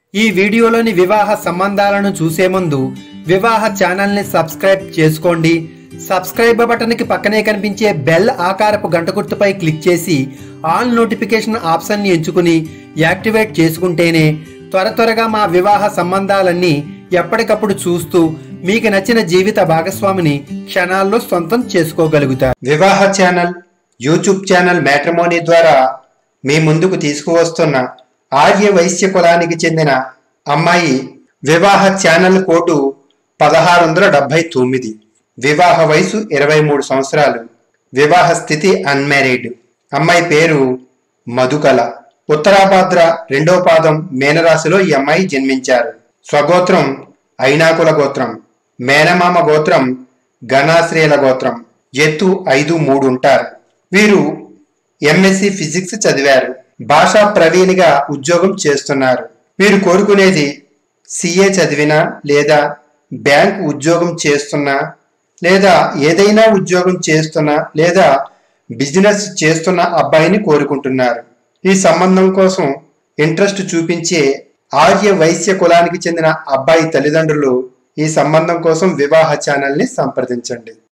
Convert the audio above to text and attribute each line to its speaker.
Speaker 1: ఈ వీడియోలోని వివాహ సంబంధాలను చూసే ముందు వివాహ ఛానల్ ని సబ్స్క్రైబ్ చేసుకోండి సబ్స్క్రైబ్ బటన్ కి పక్కనే కనిపించే బెల్ ఆకారపు గంట గుర్తుపై క్లిక్ చేసి ఆల్ నోటిఫికేషన్ ఆప్షన్ ని ఎంచుకుని యాక్టివేట్ చేసుకుంటేనే త్వర త్వరగా మా వివాహ సంబంధాలన్నీ ఎప్పటికప్పుడు చూస్తూ మీకు నచ్చిన జీవిత భాగస్వామిని క్షణాల్లో సొంతం చేసుకోగలుగుతారు వివాహ ఛానల్ యూట్యూబ్ ఛానల్ మ్యాట్రిమోనీ ద్వారా మీ ముందుకు తీసుకువస్తున్న ఆర్య వైశ్య కులానికి చెందిన అమ్మాయి వివాహ ఛానల్ కోడ్ పదహారు వందల డెబ్బై తొమ్మిది వివాహ వయసు ఇరవై మూడు సంవత్సరాలు వివాహ స్థితి అన్మ్యారీడ్ అమ్మాయి పేరు మధుకల ఉత్తరాభాద్ర రెండో పాదం మీనరాశిలో ఈ అమ్మాయి జన్మించారు స్వగోత్రం ఐనాకుల గోత్రం మేనమామ గోత్రం గణాశ్రేయుల గోత్రం ఎత్తు ఐదు మూడు ఉంటారు వీరు ఎంఎస్సి ఫిజిక్స్ చదివారు భాషా ప్రవీణిగా ఉద్యోగం చేస్తున్నారు వీరు కోరుకునేది సిఏ చదివినా లేదా బ్యాంక్ ఉద్యోగం చేస్తున్నా లేదా ఏదైనా ఉద్యోగం చేస్తున్నా లేదా బిజినెస్ చేస్తున్న అబ్బాయిని కోరుకుంటున్నారు ఈ సంబంధం కోసం ఇంట్రెస్ట్ చూపించే ఆర్య వైశ్య కులానికి చెందిన అబ్బాయి తల్లిదండ్రులు ఈ సంబంధం కోసం వివాహ ఛానల్ని సంప్రదించండి